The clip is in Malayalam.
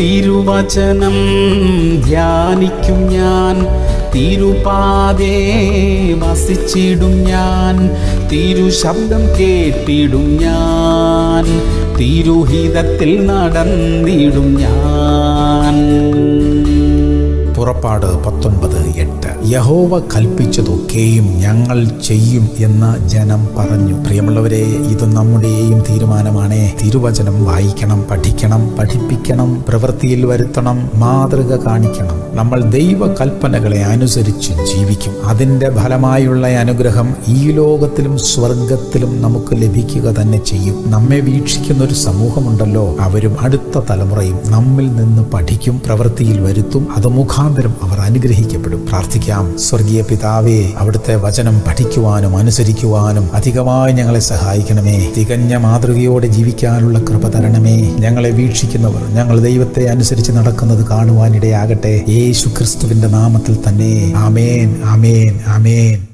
തിരുവചനം ധ്യാനിക്കും ഞാൻ തിരുപാതേ വസിച്ചിടും ഞാൻ തിരുശബ്ദം കേട്ടിടും ഞാൻ തിരുഹിതത്തിൽ നടന്നിടും ഞാൻ പുറപ്പാട് പത്തൊൻപത് എട്ട് യഹോവ കൽപ്പിച്ചതൊക്കെയും ഞങ്ങൾ ചെയ്യും എന്ന് ജനം പറഞ്ഞു പ്രിയമുള്ളവരെ ഇത് നമ്മുടെയും തീരുമാനമാണേ തിരുവചനം വായിക്കണം പഠിക്കണം പഠിപ്പിക്കണം പ്രവൃത്തിയിൽ വരുത്തണം മാതൃക കാണിക്കണം നമ്മൾ ദൈവ കൽപ്പനകളെ അനുസരിച്ച് ജീവിക്കും അതിൻ്റെ ഫലമായുള്ള അനുഗ്രഹം ഈ ലോകത്തിലും സ്വർഗത്തിലും നമുക്ക് ലഭിക്കുക തന്നെ ചെയ്യും നമ്മെ വീക്ഷിക്കുന്ന ഒരു സമൂഹമുണ്ടല്ലോ അവരും അടുത്ത തലമുറയും നമ്മിൽ നിന്ന് പഠിക്കും പ്രവൃത്തിയിൽ വരുത്തും അത് മുഖാന്തരം അവർ അനുഗ്രഹിക്കപ്പെടും പ്രാർത്ഥിക്കാം സ്വർഗീയ പിതാവേ അവിടുത്തെ വചനം പഠിക്കുവാനും അനുസരിക്കുവാനും അധികമായി ഞങ്ങളെ സഹായിക്കണമേ തികഞ്ഞ മാതൃകയോടെ ജീവിക്കാനുള്ള കൃപ തരണമേ ഞങ്ങളെ വീക്ഷിക്കുന്നവർ ഞങ്ങൾ ദൈവത്തെ അനുസരിച്ച് നടക്കുന്നത് കാണുവാനിടയാകട്ടെ യേശു ക്രിസ്തുവിന്റെ നാമത്തിൽ തന്നെ ആമേൻ ആമേൻ ആമേൻ